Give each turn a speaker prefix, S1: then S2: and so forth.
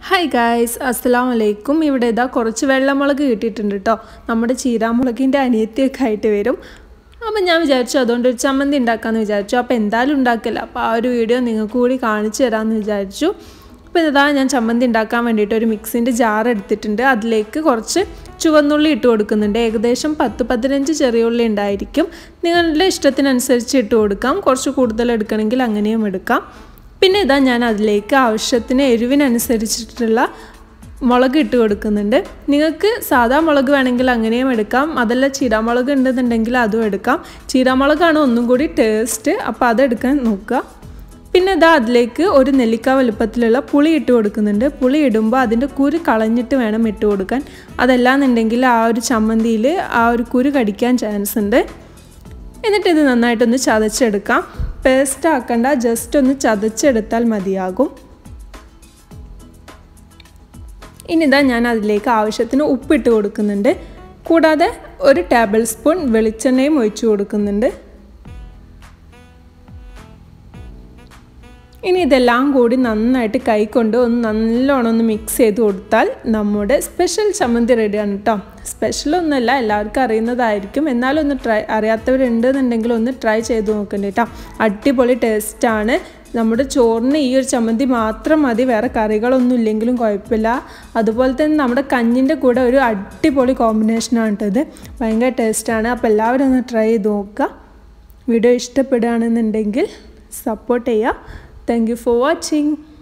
S1: Hi guys അസ്സലാം വലൈക്കും ഇവിടെ ഇതാ കുറച്ച് വെള്ളമുളക് കിട്ടിയിട്ടുണ്ട് കേട്ടോ നമ്മുടെ ചീരാമുളകിൻ്റെ അനിയത്തിയൊക്കെ ആയിട്ട് വരും അപ്പം ഞാൻ വിചാരിച്ചു അതുകൊണ്ട് ഒരു ചമ്മന്തി ഉണ്ടാക്കാമെന്ന് വിചാരിച്ചു അപ്പോൾ എന്തായാലും ഉണ്ടാക്കില്ല അപ്പോൾ ആ ഒരു വീഡിയോ നിങ്ങൾക്ക് കൂടി കാണിച്ചു തരാമെന്ന് വിചാരിച്ചു അപ്പോൾ ഇതാ ഞാൻ ചമ്മന്തി ഉണ്ടാക്കാൻ വേണ്ടിയിട്ട് ഒരു മിക്സിൻ്റെ ജാർ എടുത്തിട്ടുണ്ട് അതിലേക്ക് കുറച്ച് ചുവന്നുള്ളി ഇട്ട് കൊടുക്കുന്നുണ്ട് ഏകദേശം പത്ത് പതിനഞ്ച് ചെറിയ ഉള്ളി ഉണ്ടായിരിക്കും നിങ്ങളുടെ ഇഷ്ടത്തിനനുസരിച്ച് ഇട്ട് കൊടുക്കാം കുറച്ച് കൂടുതൽ എടുക്കണമെങ്കിൽ അങ്ങനെയും എടുക്കാം പിന്നെ ഇതാ ഞാൻ അതിലേക്ക് ആവശ്യത്തിന് എരിവിനനുസരിച്ചിട്ടുള്ള മുളക് ഇട്ട് കൊടുക്കുന്നുണ്ട് നിങ്ങൾക്ക് സാധാ മുളക് വേണമെങ്കിൽ അങ്ങനെയും എടുക്കാം അതല്ല ചീരാമുളക് ഉണ്ടെന്നുണ്ടെങ്കിൽ അതും എടുക്കാം ചീരാമുളകാണ് ഒന്നും കൂടി ടേസ്റ്റ് അപ്പോൾ അതെടുക്കാൻ നോക്കുക പിന്നെ ഇതാ അതിലേക്ക് ഒരു നെല്ലിക്ക വലുപ്പത്തിലുള്ള പുളി ഇട്ട് കൊടുക്കുന്നുണ്ട് പുളി ഇടുമ്പോൾ അതിൻ്റെ കുരു കളഞ്ഞിട്ട് വേണം ഇട്ട് കൊടുക്കാൻ അതല്ലാന്നുണ്ടെങ്കിൽ ആ ഒരു ചമ്മന്തിയിൽ ആ ഒരു കുരു കടിക്കാൻ ചാൻസ് ഉണ്ട് എന്നിട്ട് ഇത് നന്നായിട്ടൊന്ന് ചതച്ചെടുക്കാം പേസ്റ്റ് ആക്കണ്ട ജസ്റ്റ് ഒന്ന് ചതച്ചെടുത്താൽ മതിയാകും ഇനിതാ ഞാൻ അതിലേക്ക് ആവശ്യത്തിന് ഉപ്പിട്ട് കൊടുക്കുന്നുണ്ട് കൂടാതെ ഒരു ടേബിൾ സ്പൂൺ വെളിച്ചെണ്ണയും ഒഴിച്ചു കൊടുക്കുന്നുണ്ട് ഇനി ഇതെല്ലാം കൂടി നന്നായിട്ട് കൈകൊണ്ട് ഒന്ന് നല്ലോണം ഒന്ന് മിക്സ് ചെയ്ത് കൊടുത്താൽ നമ്മുടെ സ്പെഷ്യൽ ചമ്മന്തി റെഡിയാണ് കേട്ടോ സ്പെഷ്യൽ ഒന്നുമല്ല എല്ലാവർക്കും അറിയുന്നതായിരിക്കും എന്നാലും ഒന്ന് ട്രൈ അറിയാത്തവരുണ്ടെന്നുണ്ടെങ്കിൽ ഒന്ന് ട്രൈ ചെയ്ത് നോക്കണ്ടേ കേട്ടോ അടിപൊളി ടേസ്റ്റാണ് നമ്മുടെ ചോറിന് ഈ ഒരു ചമ്മന്തി മാത്രം മതി വേറെ കറികളൊന്നും ഇല്ലെങ്കിലും കുഴപ്പമില്ല അതുപോലെ തന്നെ നമ്മുടെ കഞ്ഞിൻ്റെ കൂടെ ഒരു അടിപൊളി കോമ്പിനേഷനാണ് കേട്ടോ ഇത് ഭയങ്കര ടേസ്റ്റാണ് അപ്പോൾ എല്ലാവരും ഒന്ന് ട്രൈ ചെയ്ത് നോക്കുക വീഡിയോ ഇഷ്ടപ്പെടുകയാണെന്നുണ്ടെങ്കിൽ സപ്പോർട്ട് ചെയ്യുക Thank you for watching.